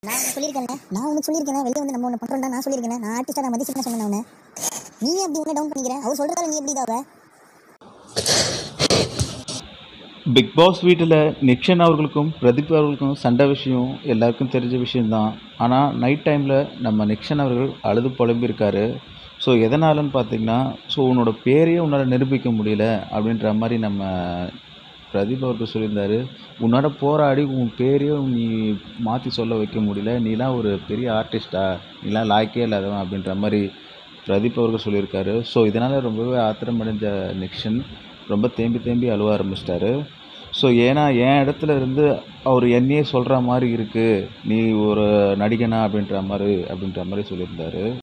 நான் ஒன்று சொல்லியிருக்கேன் நான் ஒன்று சொல்லியிருக்கேன் வெளியே வந்து நம்ம ஒன்று பண்ணுறோம்டா நான் சொல்லியிருக்கேன் நான் ஆர்டிஸ்டாக நான் மதிச்சு சொன்னேன் அவனை நீ அப்படி ஒன்று டவுன் பண்ணிக்கிறேன் அவர் சொல்கிறதால நீ எப்படி இதாவ பிக் பாஸ் வீட்டில் நிக்ஷன் அவர்களுக்கும் பிரதீப் அவர்களுக்கும் சண்டை விஷயம் எல்லாருக்கும் தெரிஞ்ச விஷயம்தான் ஆனால் நைட் டைமில் நம்ம நிக்ஷன் அவர்கள் அழுது புலம்பியிருக்காரு ஸோ எதனாலன்னு பார்த்தீங்கன்னா ஸோ உன்னோட பேரையே உன்னால் நிரூபிக்க முடியல அப்படின்ற மாதிரி நம்ம பிரதீப் அவர்கள் சொல்லியிருந்தாரு உன்னோட போராடி உன் பேரையே நீ மாற்றி சொல்ல வைக்க முடியல நீலாம் ஒரு பெரிய ஆர்டிஸ்டா நீலாம் லாய்க்கே இல்லாதவன் அப்படின்ற மாதிரி பிரதீப் அவர்கள் சொல்லியிருக்காரு ஸோ இதனால் ரொம்பவே ஆத்திரமடைஞ்ச நிக்ஷன் ரொம்ப தேம்பி தேம்பி அழுவ ஆரம்பிச்சிட்டாரு ஸோ ஏன்னா என் இடத்துல இருந்து அவர் என்னையே சொல்கிற மாதிரி இருக்குது நீ ஒரு நடிகனா அப்படின்ற மாதிரி அப்படின்ற மாதிரி சொல்லியிருந்தாரு